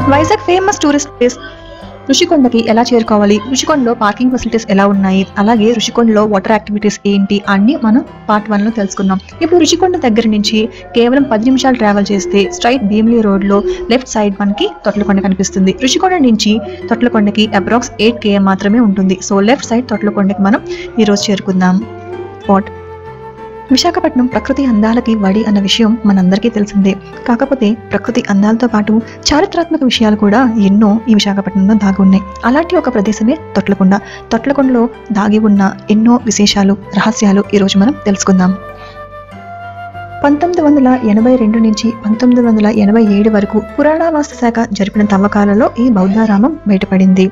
Vizag famous tourist place ఋషికొండకి ఎలా చేరుకోవాలి ఋషికొండలో పార్కింగ్ ఫెసిలిటీస్ ఎలా ఉన్నాయి అలాగే ఋషికొండలో వాటర్ యాక్టివిటీస్ ఏంటి అన్ని మనం పార్ట్ వన్ లో తెలుసుకుందాం ఇప్పుడు ఋషికొండ దగ్గర నుంచి కేవలం పది నిమిషాలు ట్రావెల్ చేస్తే స్ట్రైట్ భీమిలీ రోడ్ లో లెఫ్ట్ సైడ్ మనకి తొట్లకొండ కనిపిస్తుంది ఋషికొండ నుంచి తొట్లకొండకి అప్రాక్స్ ఎయిట్ కేఎం మాత్రమే ఉంటుంది సో లెఫ్ట్ సైడ్ తొట్లకొండకి మనం ఈరోజు చేరుకుందాం స్పాట్ విశాఖపట్నం ప్రకృతి అందాలకి వడి అన్న విషయం మనందరికీ తెలిసిందే కాకపోతే ప్రకృతి అందాలతో పాటు చారిత్రాత్మక విషయాలు కూడా ఎన్నో ఈ విశాఖపట్నంలో దాగి ఉన్నాయి అలాంటి ఒక ప్రదేశమే తొట్లకొండ తొట్లకొండలో దాగి ఉన్న ఎన్నో విశేషాలు రహస్యాలు ఈరోజు మనం తెలుసుకుందాం పంతొమ్మిది వందల ఎనభై రెండు నుంచి పంతొమ్మిది వందల ఎనభై ఏడు వరకు పురాణావాస్తు శాఖ జరిపిన తవ్వకాలలో ఈ బౌద్ధారామం బయటపడింది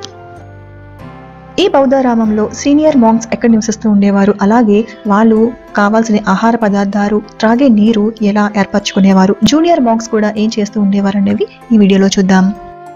ఈ బౌద్ధారామంలో సీనియర్ మాంక్స్ ఎక్కడ నివసిస్తూ ఉండేవారు అలాగే వాళ్ళు కావాల్సిన ఆహార పదార్థాలు త్రాగే నీరు ఎలా ఏర్పరచుకునేవారు జూనియర్ మాంక్స్ కూడా ఏం చేస్తూ ఉండేవారు అనేవి ఈ వీడియోలో చూద్దాం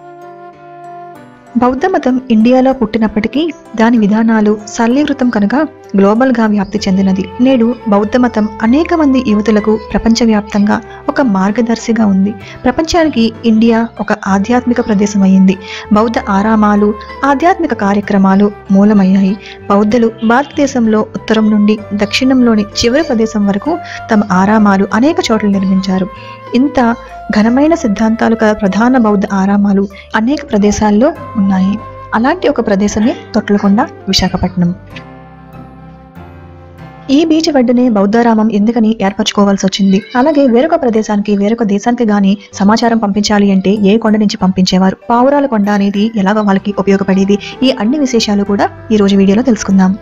బౌద్ధ మతం ఇండియాలో పుట్టినప్పటికీ దాని విధానాలు సరళీకృతం కనుక గ్లోబల్ గా వ్యాప్తి చెందినది నేడు బౌద్ధ మతం అనేక మంది యువతులకు ప్రపంచవ్యాప్తంగా ఒక మార్గదర్శిగా ఉంది ప్రపంచానికి ఇండియా ఒక ఆధ్యాత్మిక ప్రదేశం అయింది బౌద్ధ ఆరామాలు ఆధ్యాత్మిక కార్యక్రమాలు మూలమయ్యాయి బౌద్ధులు భారతదేశంలో ఉత్తరం నుండి దక్షిణంలోని చివరి ప్రదేశం వరకు తమ ఆరామాలు అనేక చోట్ల నిర్మించారు ఇంత ఘనమైన సిద్ధాంతాలు గల ప్రధాన బౌద్ధ ఆరామాలు అనేక ప్రదేశాల్లో ఉన్నాయి అలాంటి ఒక ప్రదేశమే తొట్లకొండ విశాఖపట్నం ఈ బీచ్ ఒడ్డునే బౌద్ధారామం ఎందుకని ఏర్పరచుకోవాల్సి వచ్చింది అలాగే వేరొక ప్రదేశానికి వేరొక దేశానికి గాని సమాచారం పంపించాలి అంటే ఏ కొండ నుంచి పంపించేవారు పావురాల కొండ అనేది ఎలాగ వాళ్ళకి ఉపయోగపడేది ఈ అన్ని విశేషాలు కూడా ఈ రోజు వీడియోలో తెలుసుకుందాం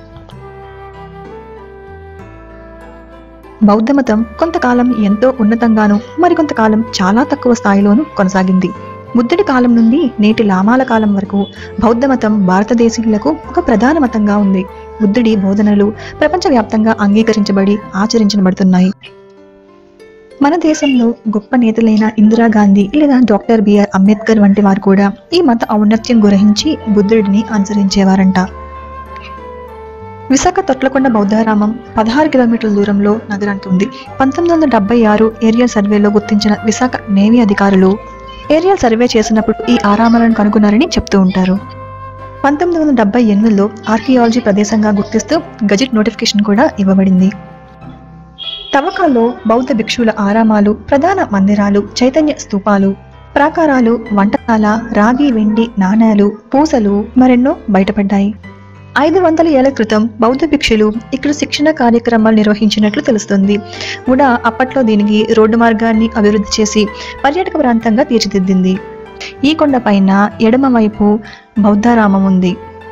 బౌద్ధ మతం కొంతకాలం ఎంతో ఉన్నతంగాను మరికొంతకాలం చాలా తక్కువ స్థాయిలోనూ కొనసాగింది బుద్ధుడి కాలం నుండి నేటి లామాల కాలం వరకు బౌద్ధ మతం భారతదేశీయులకు ఒక ప్రధాన మతంగా ఉంది బుద్ధుడి బోధనలు ప్రపంచవ్యాప్తంగా అంగీకరించబడి ఆచరించబడుతున్నాయి మన దేశంలో గొప్ప నేతలైన ఇందిరాగాంధీ లేదా డాక్టర్ బిఆర్ అంబేద్కర్ వంటి వారు కూడా ఈ మత ఔన్నత్యం గురించి బుద్ధుడిని అనుసరించేవారంట విశాఖ తొట్లకొండ బౌద్ధారామం పదహారు కిలోమీటర్ల దూరంలో నగరానికి ఉంది పంతొమ్మిది వందల డెబ్బై ఆరు ఏరియల్ సర్వేలో గుర్తించిన విశాఖ నేవీ అధికారులు ఏరియల్ సర్వే చేసినప్పుడు ఈ ఆరామాలను కనుగొన్నారని చెప్తూ ఉంటారు పంతొమ్మిది వందల డెబ్బై ఎనిమిదిలో ఆర్కియాలజీ ప్రదేశంగా గుర్తిస్తూ గజెట్ నోటిఫికేషన్ కూడా ఇవ్వబడింది తవ్వకాల్లో బౌద్ధ భిక్షువుల ఆరామాలు ప్రధాన మందిరాలు చైతన్య స్తూపాలు ప్రాకారాలు వంటకాల రాగి వెండి నాణేలు పూసలు మరెన్నో బయటపడ్డాయి ఐదు వందల ఏళ్ల క్రితం బౌద్ధ భిక్షులు ఇక్కడ శిక్షణ కార్యక్రమాలు నిర్వహించినట్లు తెలుస్తుంది కూడా అప్పట్లో దీనికి రోడ్డు మార్గాన్ని అభివృద్ధి చేసి పర్యాటక ప్రాంతంగా తీర్చిదిద్దింది ఈ కొండ పైన ఎడమ వైపు బౌద్ధారామం ఉంది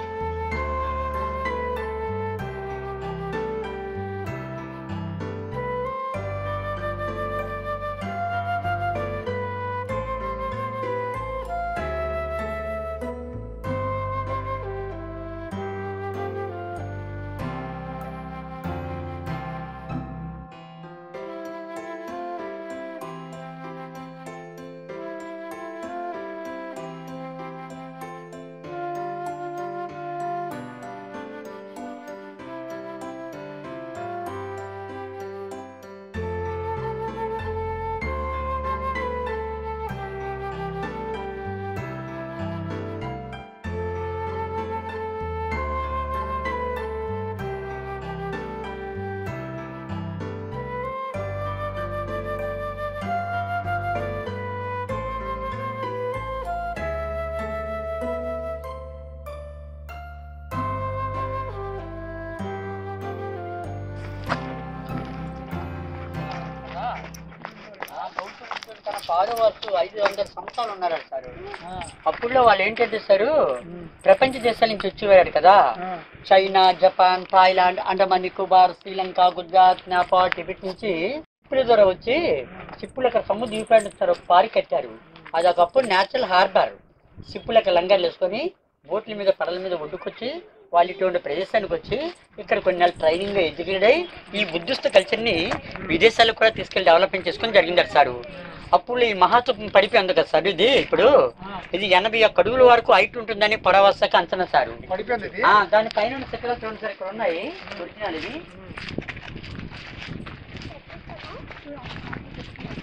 తన ఫాలోవర్స్ ఐదు వందల సంవత్సరాలు ఉన్నారు సార్ అప్పుడులో వాళ్ళు ఏం చేస్తారు ప్రపంచ దేశాల నుంచి వచ్చేవారు కదా China Japan Thailand Andaman Nicobar Sri Lanka Gujarat Nepal Tibet నుంచి చిప్పుల ద్వారా వచ్చి చిప్పులు అక్కడ సముద్ర ద్వీపాలు ఒక పారి కట్టారు అది ఒకప్పుడు నేచురల్ హార్బర్ చిప్పులు అక్కడ లంగర్లు వేసుకొని బోట్ల మీద పడల మీద ఒడ్డుకొచ్చి వాళ్ళు ఇటువంటి ప్రదేశానికి వచ్చి ఇక్కడ కొన్ని నెలలు ట్రైనింగ్ ఎడ్యుకేట్ అయ్యి ఈ బుద్ధిస్ట్ కల్చర్ని విదేశాలకు కూడా తీసుకెళ్లి డెవలప్మెంట్ చేసుకొని జరిగింది సార్ అప్పుడు ఈ మహాత్వం పడిపోయి ఉంది కదా సార్ ఇది ఇప్పుడు ఇది ఎనభై ఒక్క అడుగుల వరకు హైట్ ఉంటుందని పొడవస్తాక అంచనా సార్ పడిపోయింది ఇది ఆ, దాని పైన ఉన్న శిఖరాలు చూడండి సార్ ఇక్కడ ఉన్నాయి ఒరిజినల్ ఇవి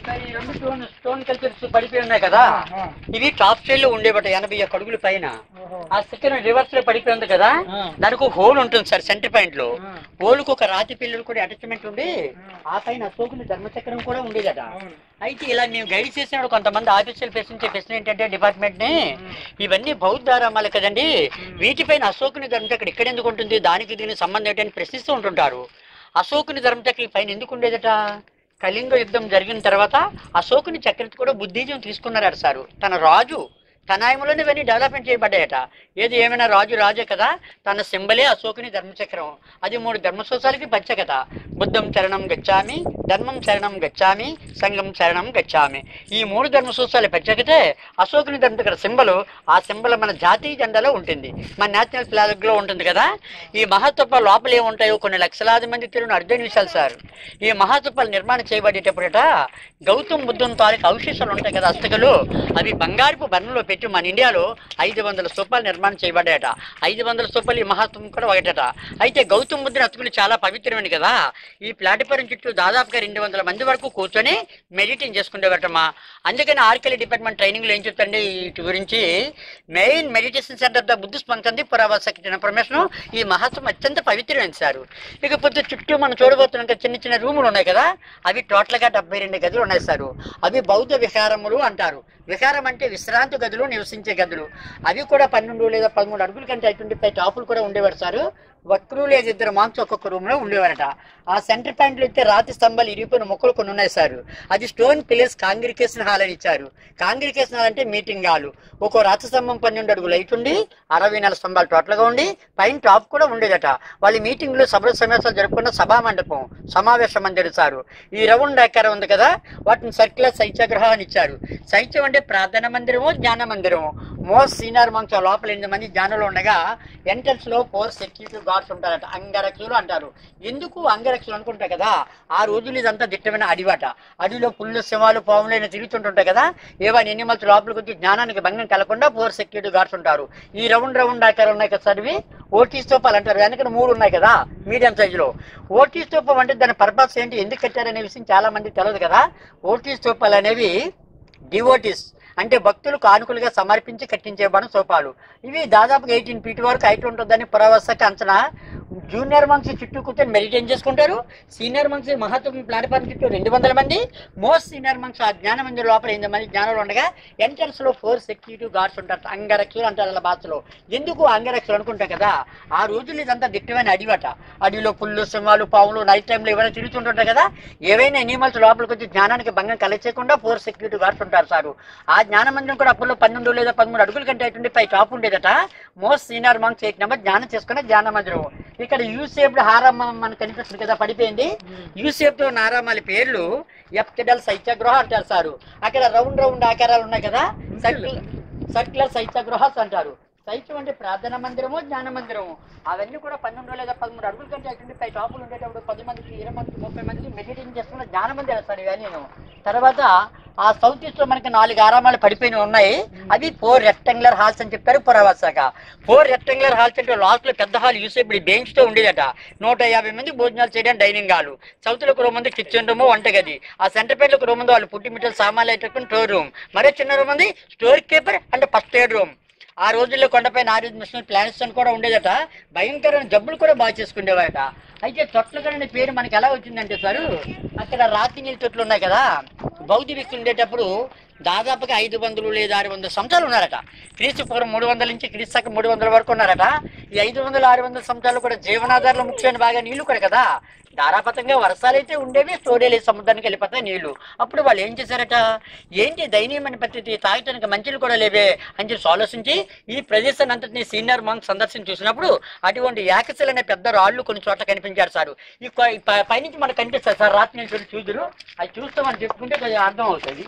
సార్, ఈ రెండు స్టోన్ స్టోన్ కల్చర్స్ పడిపోయి ఉన్నాయి కదా ఇవి టాప్ స్టైల్ లో ఉండేబట ఎనభై ఒక్క అడుగుల పైన ఆ సెకండ్ రివర్స్ లో పడిపోయి ఉంది కదా దానికి ఒక హోల్ ఉంటుంది సార్ సెంటర్ పాయింట్ లో హోల్ కు ఒక రాతి పిల్లలు కూడా అటాచ్మెంట్ ఉండి ఆ పైన అశోకుని ధర్మచక్రం కూడా ఉండేదట అయితే ఇలా మేము గైడ్ చేసినప్పుడు కొంతమంది ఆఫీసులు ప్రశ్నించే ప్రశ్న ఏంటంటే డిపార్ట్మెంట్ ని ఇవన్నీ బౌద్ధ ఆరామాలు కదండి వీటిపైన అశోకుని ధర్మచక్రం ఇక్కడ ఎందుకు ఉంటుంది దానికి దీనికి సంబంధం ఏంటని ప్రశ్నిస్తూ ఉంటుంటారు అశోకుని ధర్మచక్రం పైన ఎందుకు ఉండేదట కళింగ యుద్ధం జరిగిన తర్వాత అశోకుని చక్రవర్తి కూడా బుద్ధిజం తీసుకున్నారట సారు తన రాజు తనాయములోనే ఇవన్నీ డెవలప్మెంట్ చేయబడ్డాయట ఏది ఏమైనా రాజు రాజే కదా తన సింబలే అశోకుని ధర్మచక్రం అది మూడు ధర్మసూత్రాలకి పచ్చకథ బుద్ధం చరణం గచ్చామి ధర్మం చరణం గచ్చామి సంఘం చరణం గచ్చామి ఈ మూడు ధర్మసూత్రాలు పచ్చకతే అశోకుని ధర్మచక్ర సింబలు ఆ సింబల్ మన జాతీయ జెండాలో ఉంటుంది మన నేషనల్ ఫ్లాగ్ లో ఉంటుంది కదా ఈ మహత్వ లోపల ఏముంటాయో కొన్ని లక్షలాది మంది తెలియని అర్థం విషయాలు సార్ ఈ మహాత్వపాలు నిర్మాణం చేయబడేటప్పుడట గౌతమ్ బుద్ధుని తాలూకు అవశేషాలు ఉంటాయి కదా అస్తకలు అవి బంగారపు బర్ణంలో పెట్టి మన ఇండియాలో ఐదు వందల స్తూపాలు నిర్మాణం చేయబడ్డాయట ఐదు వందల స్తూపాలు ఈ మహాత్వం కూడా ఒకటట అయితే గౌతమ్ బుద్ధుని అతుకులు చాలా పవిత్రమైనవి కదా ఈ ప్లాట్ఫారం చుట్టూ దాదాపుగా రెండు వందల మంది వరకు కూర్చొని మెడిటేషన్ చేసుకునేవాటమ్మా అందుకని ఆర్కెల్ డిపార్ట్మెంట్ ట్రైనింగ్ లో ఏం చెప్తాండి వీటి గురించి main meditation centre the Buddhist పంకంది పురావసకి ఇన్ఫర్మేషన్ ఈ మహత్వం అత్యంత పవిత్రమైంది సార్ ఇకపోతే చుట్టూ మనం చూడబోతున్నాం కదా చిన్న చిన్న రూములు ఉన్నాయి కదా అవి టోటల్ గా డెబ్బై రెండు గదులు ఉన్నాయి సార్ అవి బౌద్ధ విహారములు అంటారు విహారం అంటే విశ్రాంతి గదులు నివసించే గదులు అవి కూడా పన్నెండు లేదా పదమూడు అడుగుల కంటే అటువంటి పై టాపులు కూడా ఉండేవారు సార్ ఒక్కరు లేదా ఇద్దరు మాంసం ఒక్కొక్క రూమ్ లో ఉండేవారట ఆ సెంటర్ పాయింట్ లో అయితే రాతి స్తంభాలు ఇరిగిపోయిన మొక్కలు కొన్ని ఉన్నాయి సార్ అది స్టోన్ ప్లేస్ కాంగ్రికేషన్ హాల్ అని ఇచ్చారు కాంగ్రికేషన్ హాల్ అంటే మీటింగ్ హాల్ ఒక్కో రాతి స్తంభం పన్నెండు అడుగులు లైట్ ఉండి అరవై నాలుగు స్తంభాలు టోటల్ గా ఉండి పైన టాప్ కూడా ఉండేదట వాళ్ళ మీటింగ్ లో సభ సమావేశాలు జరుపుకున్న సభా మండపం సమావేశ మందిరం సారు ఈ రౌండ్ ఆకారం ఉంది కదా వాటిని సర్క్యులర్ శైత్యగృహ అని ఇచ్చారు శైత్యం అంటే ప్రార్థన మందిరమో జ్ఞాన మందిరమో మోస్ట్ సీనియర్ మంచం లోపల ఎనిమిది మంది జ్ఞానులు ఉండగా ఎంట్రన్స్ లో ఫోర్ సెక్యూరిటీ గార్డ్స్ ఉంటారట అంగరక్షులు అంటారు ఎందుకు అంగరక్షులు అనుకుంటా కదా ఆ రోజులు ఇదంతా దిట్టమైన అడివాట అడవిలో పుల్లు సింహాలు పాములైన తిరుగుతుంటుంటాయి కదా ఏవైనా ఎనిమల్స్ లోపలికి వచ్చి జ్ఞానానికి భంగం కలగకుండా ఫోర్ సెక్యూరిటీ గార్డ్స్ ఉంటారు ఈ రౌండ్ రౌండ్ ఆకారం ఉన్నాయి కదా సార్ ఇవి ఓటీ స్తూపాలు అంటారు వెనక మూడు ఉన్నాయి కదా మీడియం సైజులో ఓటీ స్తూపం అంటే దాని పర్పస్ ఏంటి ఎందుకు కట్టారనే విషయం చాలా మంది తెలియదు కదా ఓటీ స్తూపాలు అనేవి డివోటీస్ అంటే భక్తులు కానుకలుగా సమర్పించి కట్టించేబడిన స్తూపాలు ఇవి దాదాపుగా ఎయిటీన్ ఫీట్ వరకు హైట్ ఉంటుందని పురావస్థకి అంచనా జూనియర్ మంక్స్ చుట్టూ కూర్చొని మెడిటేషన్ చేసుకుంటారు సీనియర్ మంక్స్ మహత్వం ప్లాట్ఫామ్ చుట్టూ రెండు వందల మంది మోస్ట్ సీనియర్ మంక్స్ ఆ జ్ఞాన మందిరం లోపల ఎనిమిది మంది జ్ఞానాలు ఉండగా ఎంట్రన్స్ లో ఫోర్ సెక్యూరిటీ గార్డ్స్ ఉంటారు అంగరక్షులు అంటారు అలా భాషలో ఎందుకు అంగరక్షులు అనుకుంటాం కదా ఆ రోజులు ఇదంతా దిట్టమైన అడివట అడవిలో పుల్లు సింహాలు పావులు నైట్ టైంలో ఏమైనా తిరుగుతుంటుంటాయి కదా ఏవైనా ఎనిమల్స్ లోపలికి వచ్చి జ్ఞానానికి భంగం కలిసేయకుండా ఫోర్ సెక్యూరిటీ గార్డ్స్ ఉంటారు సారు ఆ జ్ఞాన మందిరం కూడా అప్పుడు పన్నెండు లేదా పదమూడు అడుగుల కంటే అటువంటి పై టాప్ ఉండేదట most senior monks eight number జ్ఞానం చేసుకునే జ్ఞాన మందిరం ఇక్కడ యూసేఫ్డ్ హారం మనకు కనిపిస్తుంది కదా పడిపోయింది యూసేఫ్డ్ నారామాల పేర్లు ఎఫ్టిడల్ సైత్యగృహ అంటారు సారు అక్కడ రౌండ్ రౌండ్ ఆకారాలు ఉన్నాయి కదా సర్కిల్ సర్క్యులర్ సైత్యగృహాస్ అంటారు శైత్యం అంటే ప్రార్థన మందిరము జ్ఞాన మందిరము అవన్నీ కూడా పన్నెండు లేదా పదమూడు అడుగుల కంటే అటువంటి పై టాపులు ఉండేటప్పుడు పది మందికి ఇరవై మందికి ముప్పై మందికి మెడిటేషన్ చేసుకున్న జ్ఞాన మందిరం సార్ ఇవన్నీ తర్వాత ఆ సౌత్ ఈస్ట్ లో మనకి నాలుగు ఆరామాలు పడిపోయినవి ఉన్నాయి అవి ఫోర్ రెక్టాంగులర్ హాల్స్ అని చెప్పారు పురావశాఖ ఫోర్ రెక్టాంగులర్ హాల్స్ అంటే లాస్ట్ లో పెద్ద హాల్ యూస్ ఇప్పుడు బెంచ్ తో ఉండేదట నూట యాభై మంది భోజనాలు చేయడానికి డైనింగ్ హాల్ సౌత్ లో ఒక రూమ్ ఉంది కిచెన్ రూమ్ వంటగది ఆ సెంటర్ పేర్లో ఒక రూమ్ ఉంది వాళ్ళు పుట్టి మిట్టలు సామాన్లు అయితే స్టోర్ రూమ్ మరో చిన్న రూమ్ ఉంది store keeper and first aid room ఆ రోజుల్లో కొండపై నారీ మిషన్ ప్లాన్స్ అని కూడా ఉండేదట భయంకరమైన జబ్బులు కూడా బాగా చేసుకునేవారట అయితే తొట్లగడ అనే పేరు మనకి ఎలా వచ్చిందంటే సార్ అక్కడ రాతి నీళ్ళ తొట్లు ఉన్నాయి కదా బౌద్ధ వ్యక్తులు ఉండేటప్పుడు దాదాపుగా ఐదు వందలు లేదా ఆరు వందల సంవత్సరాలు ఉన్నారట క్రీస్తు పూర్వం మూడు వందల నుంచి క్రీస్తుకు మూడు వందల వరకు ఉన్నారట ఈ ఐదు వందల ఆరు వందల సంవత్సరాలు కూడా జీవనాధారంలో ముఖ్యమైన బాగా నీళ్లు కూడా కదా ధారాపతంగా వర్షాలు అయితే ఉండేవి స్టోరేజ్ సముద్రానికి వెళ్ళిపోతాయి నీళ్లు అప్పుడు వాళ్ళు ఏం చేశారట ఏంటి దయనీయమైన పద్ధతి తాగటానికి మంచిలు కూడా లేవే అని చెప్పి ఆలోచించి ఈ ప్రదేశాన్ని అంతటిని సీనియర్ మంక్ సందర్శన చూసినప్పుడు అటువంటి యాకశిల అనే పెద్ద రాళ్ళు కొన్ని చోట్ల కనిపించారు సార్ ఈ కొ- ఈ ప- పైనుంచి మనకు కనిపిస్తుంది సార్ రాత్రి నుంచి చూదురు అది చూస్తామని చెప్పుకుంటే కొంచెం అర్థం అవుతుంది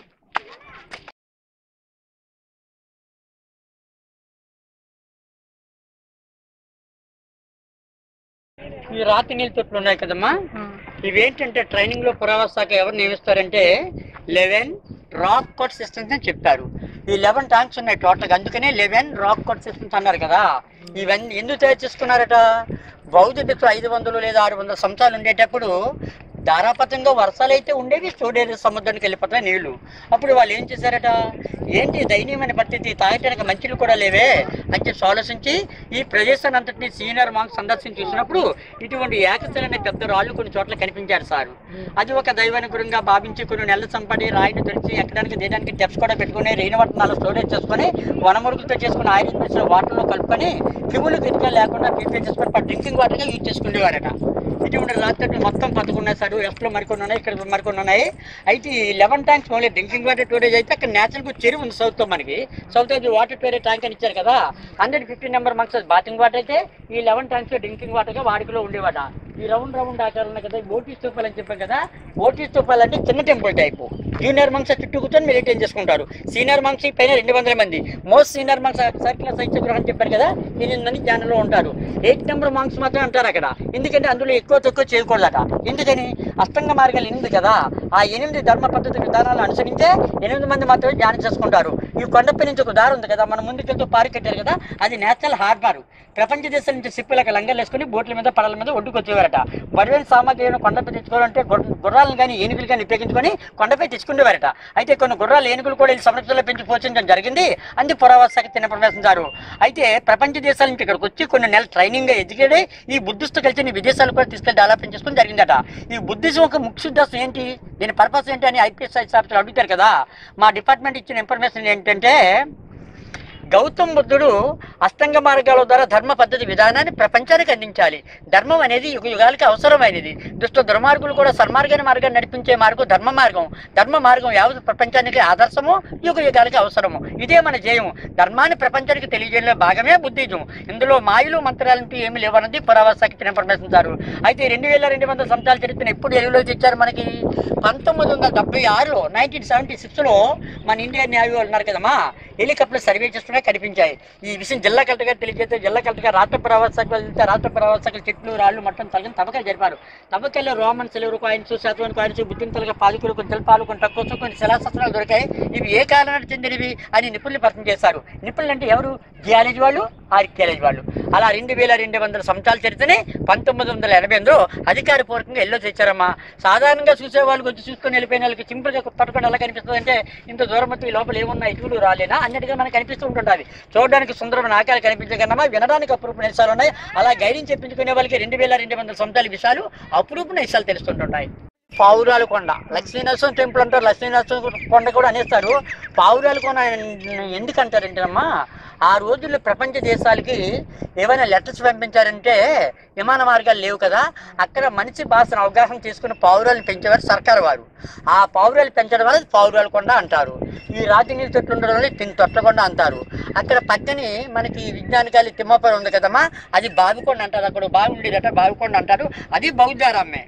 ఈ రాతి నీళ్ళ తొట్లు ఉన్నాయి కదమ్మా ఇవేంటంటే ట్రైనింగ్ లో పురావస్థాక ఎవరు నియమిస్తారంటే లెవెన్ రాక్ కోట్ సిస్టమ్స్ అని చెప్తారు ఈ లెవెన్ ట్యాంక్స్ ఉన్నాయి టోటల్ అందుకనే లెవెన్ రాక్ కోట్ సిస్టమ్స్ అన్నారు కదా ఇవన్నీ ఎందుకు తయారు చేసుకున్నారట బౌద్ధ బిత్తు ఐదు వందలు లేదా ఆరు వందల సంవత్సరాలు ఉండేటప్పుడు ధారాపతంగా వర్షాలు అయితే ఉండేవి స్టోరేజ్ సముద్రానికి వెళ్ళిపోతాయి నీళ్లు అప్పుడు వాళ్ళు ఏం చేశారట ఏంటి దయనీయమైన పరిస్థితి తాగటానికి మంచిలు కూడా లేవే అని చెప్పి ఆలోచించి ఈ ప్రదేశాన్ని అంతటిని సీనియర్ మాంక్ సందర్శించి చూసినప్పుడు ఇటువంటి ఏకశిలనే పెద్ద రాళ్ళు కొన్ని చోట్ల కనిపించారు సార్ అది ఒక దైవానుగుణంగా భావించి కొన్ని నెలలు సంపడి రాయిని తెరిచి ఎక్కడానికి దేనికి డెప్స్ కూడా పెట్టుకుని రేణివట్టనాలు స్టోరేజ్ చేసుకొని వనమురుగులతో చేసుకుని ఆయిల్ మిక్స్ వాటర్లో కలుపుకొని క్రిములు గిరిగా లేకుండా ప్రిపేర్ చేసుకొని డ్రింకింగ్ వాటర్గా యూజ్ చేసుకునేవారట ఇటువంటి రాత్రి మొత్తం పదకొండు సార్ ఎఫ్లో మరికొన్ని ఉన్నాయి ఇక్కడ మరికొన్ని ఉన్నాయి అయితే ఈ eleven tanks only drinking water storage అయితే అక్కడ న్యాచురల్గా చెరువు ఉంది సౌత్లో మనకి సౌత్ అది వాటర్ స్టోరేజ్ ట్యాంక్ అని ఇచ్చారు కదా hundred fifty number monks bathing water అయితే ఈ లెవెన్ ట్యాంక్స్ డ్రింకింగ్ వాటర్గా వాడుకలో ఉండేవాట ఈ రౌండ్ రౌండ్ ఆకారం ఉన్నాయి కదా ఓటీ స్తూపాలు అని చెప్పాం కదా ఓటీ స్తూపాలు అంటే చిన్న టెంపుల్ టైపు జూనియర్ మంక్స్ చుట్టూ కూర్చొని మెడిటేషన్ చేసుకుంటారు సీనియర్ మంక్స్ పైన రెండు వందల మంది మోస్ట్ సీనియర్ మంక్స్ సర్కిల్ సైన్స్ గృహం చెప్పారు కదా ఎనిమిది ధ్యానంలో ఉంటారు ఎయిట్ నెంబర్ మంక్స్ మాత్రం అంటారు అక్కడ ఎందుకంటే అందులో ఎక్కువ తక్కువ చేయకూడదట ఎందుకని అష్టంగ మార్గాలు ఎనిమిది కదా ఆ ఎనిమిది ధర్మ పద్ధతి విధానాలు అనుసరించే ఎనిమిది మంది మాత్రమే ధ్యానం చేసుకుంటారు ఈ కొండపై నుంచి ఒక దారి ఉంది కదా మనం ముందుకెళ్తూ పార్క్ కట్టారు కదా అది నేషనల్ హార్బర్ ప్రపంచ దేశాల నుంచి సిప్పులకు లంగలు వేసుకుని బోట్ల మీద పడల మీద ఒడ్డుకు వచ్చేవారట బరువైన సామాగ్రిని కొండపై తెచ్చుకోవాలంటే గుర్ర- గుర్రాలను కానీ ఏనుగులు కానీ ఉపయోగించుకొని కొండపై తెచ్చుకునేవారట అయితే కొన్ని గుర్రాలు ఏనుగులు కూడా ఈ సంరక్షణలో పెంచి పోషించడం జరిగింది అంది పురావస్థకి తిన్న ప్రవేశించారు అయితే ప్రపంచ దేశాల నుంచి ఇక్కడికి వచ్చి కొన్ని నెలలు ట్రైనింగ్ గా ఎదిగాడే ఈ బుద్ధిస్ట్ కలిసి విదేశాలు కూడా తీసుకెళ్లి డెవలప్మెంట్ చేసుకుని జరిగిందట ఈ బుద్ధిజం ఒక ముఖ్య ఉద్దేశం ఏంటి దీని పర్పస్ ఏంటి అని ఐపీఎస్ ఆఫీసర్ అడుగుతారు కదా మా డిపార్ట్మెంట్ ఇచ్చిన ఇన్ఫర్మేషన్ ఏంటంటే గౌతమ్ బుద్ధుడు అష్టంగ మార్గాల ద్వారా ధర్మ పద్ధతి విధానాన్ని ప్రపంచానికి అందించాలి ధర్మం అనేది యుగ యుగాలకి అవసరమైనది దుష్ట దుర్మార్గులు కూడా సన్మార్గాన్ని మార్గాన్ని నడిపించే మార్గం ధర్మ మార్గం ధర్మ మార్గం యావత్ ప్రపంచానికి ఆదర్శము యుగ యుగాలకి అవసరము ఇదే మన జయం ధర్మాన్ని ప్రపంచానికి తెలియజేయడంలో భాగమే బుద్ధిజం ఇందులో మాయలు మంత్రాలంటూ ఏమి లేవన్నది పురావస్థకి ఇన్ఫర్మేషన్ ఇచ్చారు అయితే రెండు వేల రెండు వందల సంవత్సరాల చరిత్రను ఎప్పుడు ఎలుగులో తెచ్చారు మనకి పంతొమ్మిది వందల డెబ్బై ఆరులో నైన్టీన్ సెవెంటీ సిక్స్లో మన ఇండియన్ నేవీ వాళ్ళు ఉన్నారు కదమ్మా హెలికాప్టర్ సర్వే చేస్తూనే కనిపించాయి ఈ విషయం జిల్లా కలెక్టర్ గారు తెలియజేస్తే జిల్లా కలెక్టర్ గారు రాష్ట్ర ప్రవాసకులు వెళ్తే రాష్ట్ర ప్రవాసకులు చెట్లు రాళ్ళు మొత్తం తగిన తవ్వకాలు జరిపారు తవ్వకాల్లో రోమన్ సిల్వర్ కాయిన్స్ శాతవన్ కాయిన్స్ బుద్ధిని తలగా పాదుకులు కొన్ని శిల్పాలు కొన్ని తక్కువ కొన్ని శిలాశాస్త్రాలు దొరికాయి ఇవి ఏ కారణానికి చెందినవి అని నిపుణులు పరిచయం చేశారు నిపుణులు అంటే ఎవరు జియాలజీ వాళ్ళు ఆర్కియాలజీ వాళ్ళు అలా రెండు వేల రెండు వందల సంవత్సరాల చరిత్రని పంతొమ్మిది వందల ఎనభై ఎనిమిదిలో అధికారపూర్వకంగా ఎల్లో తెచ్చారమ్మా సాధారణంగా చూసే వాళ్ళకి వచ్చి చూసుకొని వెళ్ళిపోయిన వాళ్ళకి సింపుల్గా పట్టుకొని ఎలా కనిపిస్తుంది అంటే ఇంత దూరం వచ్చి ఈ లోపల ఏమున్నా ఇటువులు రాలేనా అన్నట్టుగా మనకు కనిపిస్తూ ఉంటుంటుంది చూడడానికి సుందరమైన ఆకారాలు కనిపించే కన్నా వినడానికి అపురూపమైన విషయాలు ఉన్నాయి అలా గైడింగ్ చెప్పించుకునే వాళ్ళకి రెండు వేల రెండు వందల సంవత్సరాల విషయాలు అపురూపమైన విషయాలు తెలుస్తుంటుంటాయి పావురాలు కొండ లక్ష్మీనరసింహ టెంపుల్ అంటారు లక్ష్మీనరసింహ కొండ కూడా అనేస్తారు పావురాలు కొండ ఎందుకు అంటారంటేనమ్మా ఆ రోజుల్లో ప్రపంచ దేశాలకి ఏమైనా లెటర్స్ పంపించారంటే విమాన మార్గాలు లేవు కదా అక్కడ మనిషి భాషను అవగాహన చేసుకుని పావురాలను పెంచేవారు సర్కారు వారు ఆ పావురాలు పెంచడం వల్ల పావురాలు కొండ అంటారు ఈ రాతి నీళ్ళు చెట్లు ఉండడం వల్ల తిని తొట్టకొండ అంటారు అక్కడ పక్కనే మనకి విజ్ఞానికాలి తిమ్మపురం ఉంది కదమ్మా అది బావికొండ అంటారు అక్కడ బావి ఉండేదట బావికొండ అంటారు అది బౌద్ధారామే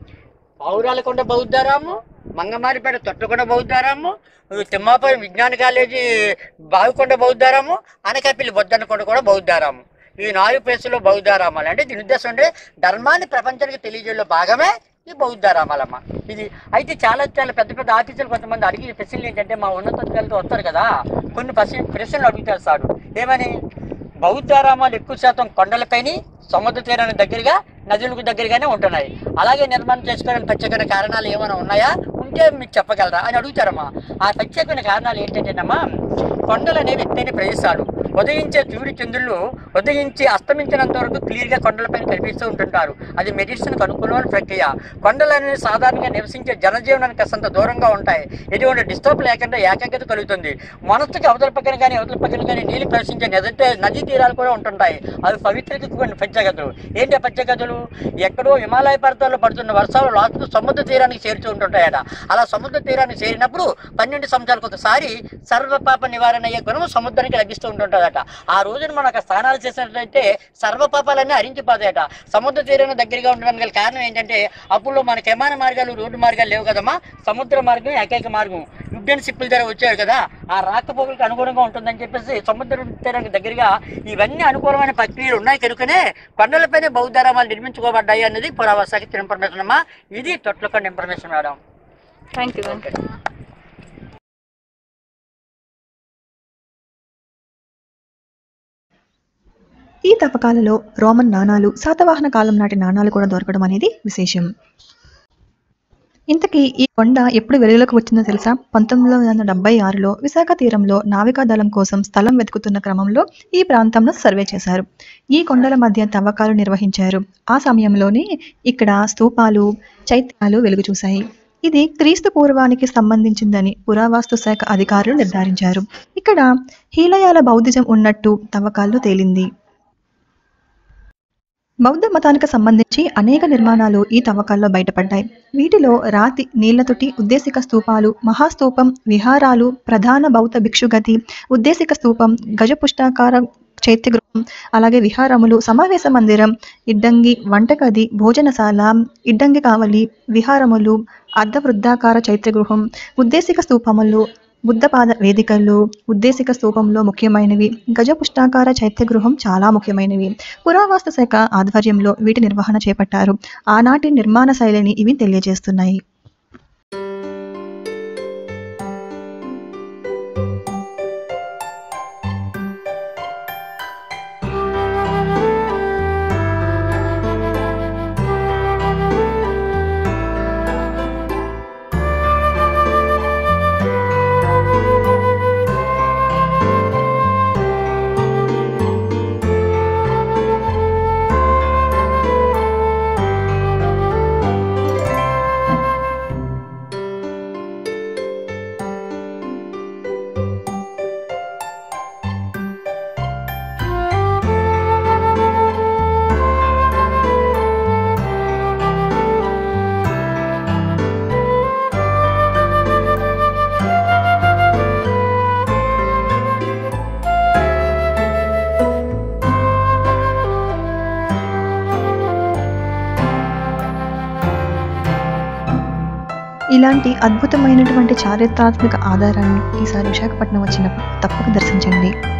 పౌరాలకొండ బౌద్ధారాము మంగమారిపేట తొట్టకొండ బౌద్ధారాము తిమ్మాపురం విజ్ఞాన కాలేజీ బావికొండ బౌద్ధారాము అనకాపల్లి బొద్దనకొండ కూడా బౌద్ధారాము ఈ నాలుగు ప్లేసుల్లో బౌద్ధారామాలు అంటే దీని ఉద్దేశం అంటే ధర్మాన్ని ప్రపంచానికి తెలియజేయడంలో భాగమే ఈ బౌద్ధారామాలమ్మ ఇది అయితే చాలా చాలా పెద్ద పెద్ద ఆఫీసులు కొంతమంది అడిగే ప్రశ్నలు ఏంటంటే మా ఉన్నతాధికారులతో వస్తారు కదా కొన్ని ప్రశ్న ప్రశ్నలు అడుగుతారు సార్ ఏమని బౌద్ధారామాలు ఎక్కువ శాతం కొండలపైని సముద్ర తీరానికి దగ్గరగా నదులకు దగ్గరగానే ఉంటున్నాయి అలాగే నిర్మాణం చేసుకోవడానికి ప్రత్యేకమైన కారణాలు ఏమైనా ఉన్నాయా ఉంటే మీకు చెప్పగలరా అని అడుగుతారమ్మా ఆ ప్రత్యేకమైన కారణాలు ఏంటంటేనమ్మా కొండలు అనేవి ఎత్తైన ప్రదేశాలు ఉదయించే సూర్య చంద్రులు ఉదయించి అస్తమించినంత వరకు క్లియర్గా కొండలపైన కనిపిస్తూ ఉంటుంటారు అది మెడిసిన్కి అనుకూలమైన ప్రక్రియ కొండలు అనేవి సాధారణంగా నివసించే జనజీవనానికి కాస్తంత దూరంగా ఉంటాయి ఎటువంటి డిస్టర్బ్ లేకుండా ఏకాగ్రత కలుగుతుంది మనసుకి అవతల పక్కన కానీ అవతల పక్కన కానీ నీళ్లు ప్రవేశించే నది నదీ తీరాలు కూడా ఉంటుంటాయి అవి పవిత్రతకు కొన్ని ప్రత్యేకతలు ఏంటి ఆ ప్రత్యేకతలు ఎక్కడో హిమాలయ పర్వతాల్లో పడుతున్న వర్షాలు లాస్ట్ సముద్ర తీరానికి చేరుతూ ఉంటుంటాయట అలా సముద్ర తీరానికి చేరినప్పుడు పన్నెండు సంవత్సరాలకు ఒకసారి సర్వపాప నివారణ అయ్యే గుణం సముద్రానికి లభిస్తూ ఉంటుంటుందట ఆ రోజున మనం అక్కడ స్నానాలు చేసినట్లయితే సర్వపాపాలన్నీ హరించిపోతాయట సముద్ర తీరానికి దగ్గరగా ఉండడానికి గల కారణం ఏంటంటే అప్పుడు మనకి విమాన మార్గాలు రోడ్డు మార్గాలు లేవు కదమ్మా సముద్ర మార్గం ఏకైక మార్గం యుద్ధన్ షిప్పుల ద్వారా వచ్చారు కదా ఆ రాకపోకలకు అనుగుణంగా ఉంటుందని చెప్పేసి సముద్ర తీరానికి దగ్గరగా ఇవన్నీ అనుకూలమైన ప్రక్రియలు ఉన్నాయి కనుకనే కొండలపైనే బౌద్ధారామాలు నిర్మించుకోబడ్డాయి అన్నది పురావస్థకి ఇన్ఫర్మేషన్ అమ్మా ఇది Thotlakonda information madam thank you ఈ తవ్వకాలలో రోమన్ నాణాలు శాతవాహన కాలం నాటి నాణాలు కూడా దొరకడం అనేది విశేషం ఇంతకీ ఈ కొండ ఎప్పుడు వెలుగులోకి వచ్చిందో తెలుసా పంతొమ్మిది వందల డెబ్బై ఆరులో విశాఖ తీరంలో నావికా దళం కోసం స్థలం వెతుకుతున్న క్రమంలో ఈ ప్రాంతంలో సర్వే చేశారు ఈ కొండల మధ్య తవ్వకాలు నిర్వహించారు ఆ సమయంలోనే ఇక్కడ స్తూపాలు చైత్యాలు వెలుగు చూశాయి ఇది క్రీస్తు పూర్వానికి సంబంధించిందని పురావస్తు శాఖ అధికారులు నిర్ధారించారు ఇక్కడ హీలయాల బౌద్ధిజం ఉన్నట్టు తవ్వకాల్లో తేలింది బౌద్ధ మతానికి సంబంధించి అనేక నిర్మాణాలు ఈ తవ్వకాల్లో బయటపడ్డాయి వీటిలో రాతి నీళ్లతోటి ఉద్దేశిక స్తూపాలు మహాస్తూపం విహారాలు ప్రధాన బౌద్ధ భిక్షుగతి ఉద్దేశిక స్తూపం గజపుష్టాకార చైత్యగృహం అలాగే విహారములు సమావేశ మందిరం ఇడ్డంగి వంటగది భోజనశాల ఇడ్డంగి కావలి విహారములు అర్ధ వృద్ధాకార చైత్యగృహం ఉద్దేశిక స్తూపములు బుద్ధపాద వేదికలు ఉద్దేశిక స్తూపంలో ముఖ్యమైనవి గజపుష్టాకార చైత్యగృహం చాలా ముఖ్యమైనవి పురావస్తు శాఖ ఆధ్వర్యంలో వీటి నిర్వహణ చేపట్టారు ఆనాటి నిర్మాణ శైలిని ఇవి తెలియజేస్తున్నాయి ఇలాంటి అద్భుతమైనటువంటి చారిత్రాత్మక ఆధారాన్ని ఈసారి విశాఖపట్నం వచ్చినప్పుడు తప్పక దర్శించండి